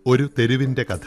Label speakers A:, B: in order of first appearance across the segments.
A: ഒരു തെരുവിന്റെ കഥ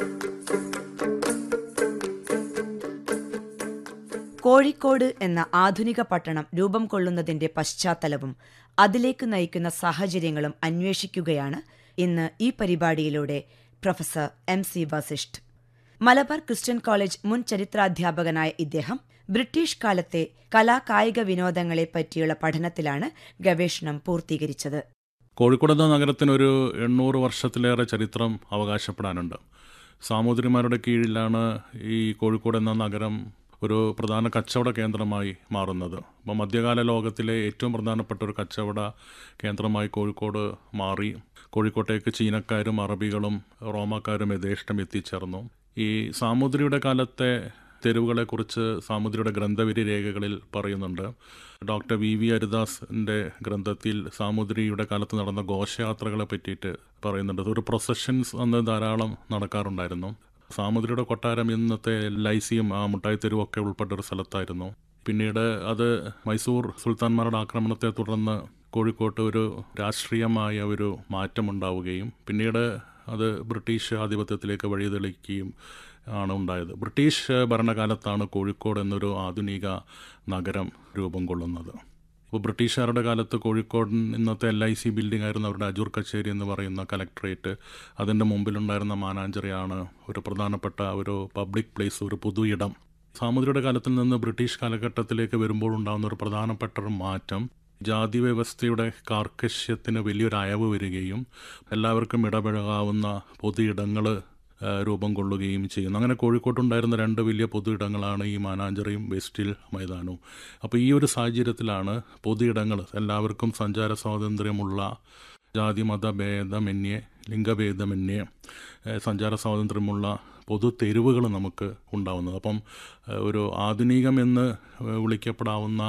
B: കോഴിക്കോട് എന്ന ആധുനിക പട്ടണം രൂപം കൊള്ളുന്നതിന്റെ പശ്ചാത്തലവും അതിലേക്ക് നയിക്കുന്ന സാഹചര്യങ്ങളും അന്വേഷിക്കുകയാണ് ഇന്ന് ഈ പരിപാടിയിലൂടെ professor M C Vasisht Malabar Christian college മുൻ ചരിത്രാധ്യാപകനായ ഇദ്ദേഹം ബ്രിട്ടീഷ് കാലത്തെ കലാകായിക വിനോദങ്ങളെ പറ്റിയുള്ള പഠനത്തിലാണ് ഗവേഷണം പൂർത്തീകരിച്ചത്
C: കോഴിക്കോട് എന്ന നഗരത്തിനൊരു എണ്ണൂറ് വർഷത്തിലേറെ ചരിത്രം അവകാശപ്പെടാനുണ്ട് സാമൂതിരിമാരുടെ കീഴിലാണ് ഈ കോഴിക്കോട് എന്ന നഗരം ഒരു പ്രധാന കച്ചവട കേന്ദ്രമായി മാറുന്നത് അപ്പോൾ മധ്യകാല ലോകത്തിലെ ഏറ്റവും പ്രധാനപ്പെട്ട ഒരു കച്ചവട കേന്ദ്രമായി കോഴിക്കോട് മാറി കോഴിക്കോട്ടേക്ക് ചീനക്കാരും അറബികളും റോമാക്കാരും യഥേഷ്ടം എത്തിച്ചേർന്നു ഈ സാമൂതിരിയുടെ കാലത്തെ തെരുവുകളെക്കുറിച്ച് സാമുദ്രിയുടെ ഗ്രന്ഥവിരി രേഖകളിൽ പറയുന്നുണ്ട് ഡോക്ടർ വി വി ഹരിദാസിൻ്റെ ഗ്രന്ഥത്തിൽ സാമുദ്രിയുടെ കാലത്ത് നടന്ന ഘോഷയാത്രകളെ പറ്റിയിട്ട് പറയുന്നുണ്ട് ഒരു പ്രൊസഷൻസ് അന്ന് ധാരാളം നടക്കാറുണ്ടായിരുന്നു സാമുദ്രിയുടെ കൊട്ടാരം ഇന്നത്തെ ലൈസിയും ആ മുട്ടായി തെരുവൊക്കെ ഉൾപ്പെട്ട ഒരു സ്ഥലത്തായിരുന്നു പിന്നീട് അത് മൈസൂർ സുൽത്താൻമാരുടെ ആക്രമണത്തെ തുടർന്ന് കോഴിക്കോട്ട് ഒരു രാഷ്ട്രീയമായ ഒരു മാറ്റമുണ്ടാവുകയും പിന്നീട് അത് ബ്രിട്ടീഷ് ആധിപത്യത്തിലേക്ക് വഴിതെളിക്കുകയും ആണ് ഉണ്ടായത് ബ്രിട്ടീഷ് ഭരണകാലത്താണ് കോഴിക്കോട് എന്നൊരു ആധുനിക നഗരം രൂപം കൊള്ളുന്നത് അപ്പോൾ ബ്രിട്ടീഷുകാരുടെ കാലത്ത് കോഴിക്കോട് ഇന്നത്തെ എൽ ഐ സി ബിൽഡിംഗ് ആയിരുന്നു അവരുടെ അജൂർ കച്ചേരി എന്ന് പറയുന്ന കലക്ട്രേറ്റ് അതിൻ്റെ മുമ്പിലുണ്ടായിരുന്ന മാനാഞ്ചറിയാണ് ഒരു പ്രധാനപ്പെട്ട ഒരു പബ്ലിക് പ്ലേസ് ഒരു പൊതു ഇടം സാമുദ്രിയുടെ കാലത്തിൽ നിന്ന് ബ്രിട്ടീഷ് കാലഘട്ടത്തിലേക്ക് വരുമ്പോൾ ഉണ്ടാകുന്ന ഒരു പ്രധാനപ്പെട്ട ഒരു മാറ്റം ജാതി വ്യവസ്ഥയുടെ കാർക്കശ്യത്തിന് വലിയൊരു അയവ് വരികയും എല്ലാവർക്കും ഇടപഴകാവുന്ന പൊതു ഇടങ്ങൾ രൂപം കൊള്ളുകയും ചെയ്യുന്നു അങ്ങനെ കോഴിക്കോട്ടുണ്ടായിരുന്ന രണ്ട് വലിയ പൊതു ഇടങ്ങളാണ് ഈ മാനാഞ്ചറിയും വെസ്റ്റിൽ മൈതാനവും അപ്പോൾ ഈ ഒരു സാഹചര്യത്തിലാണ് പൊതു ഇടങ്ങൾ എല്ലാവർക്കും സഞ്ചാര സ്വാതന്ത്ര്യമുള്ള ജാതി മത ഭേദമന്യേ ലിംഗഭേദമന്യേ സഞ്ചാര സ്വാതന്ത്ര്യമുള്ള പൊതു തെരുവുകൾ നമുക്ക് ഉണ്ടാവുന്നത് അപ്പം ഒരു ആധുനികമെന്ന് വിളിക്കപ്പെടാവുന്ന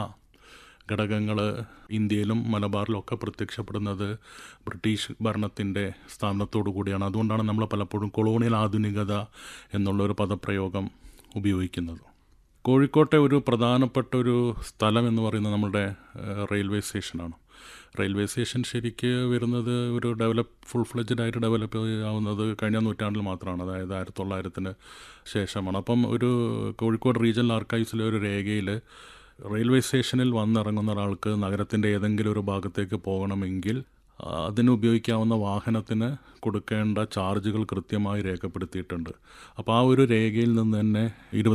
C: ഘടകങ്ങൾ ഇന്ത്യയിലും മലബാറിലും ഒക്കെ പ്രത്യക്ഷപ്പെടുന്നത് ബ്രിട്ടീഷ് ഭരണത്തിൻ്റെ സ്ഥാപനത്തോടു കൂടിയാണ് അതുകൊണ്ടാണ് നമ്മൾ പലപ്പോഴും കൊളോണിയൽ ആധുനികത എന്നുള്ള ഒരു പദപ്രയോഗം ഉപയോഗിക്കുന്നത് കോഴിക്കോട്ടെ ഒരു പ്രധാനപ്പെട്ട ഒരു സ്ഥലം എന്ന് പറയുന്നത് നമ്മുടെ റെയിൽവേ സ്റ്റേഷനാണ് റെയിൽവേ സ്റ്റേഷൻ ശരിക്ക് വരുന്നത് ഒരു ഡെവലപ്പ് ഫുൾ ഫ്ലെഡ്ജഡ് ആയിട്ട് ഡെവലപ്പ് ആവുന്നത് കഴിഞ്ഞ നൂറ്റാണ്ടിൽ മാത്രമാണ് അതായത് ആയിരത്തി തൊള്ളായിരത്തിന് ശേഷമാണ് അപ്പം ഒരു കോഴിക്കോട് റീജിയണൽ ആർക്കൈവ്സിലെ ഒരു രേഖയിൽ റെയിൽവേ സ്റ്റേഷനിൽ വന്നിറങ്ങുന്ന ഒരാൾക്ക് നഗരത്തിൻ്റെ ഏതെങ്കിലും ഒരു ഭാഗത്തേക്ക് പോകണമെങ്കിൽ അതിന് ഉപയോഗിക്കാവുന്ന വാഹനത്തിന് കൊടുക്കേണ്ട ചാർജുകൾ കൃത്യമായി രേഖപ്പെടുത്തിയിട്ടുണ്ട് അപ്പോൾ ആ ഒരു രേഖയിൽ നിന്ന് തന്നെ ഇരുപത്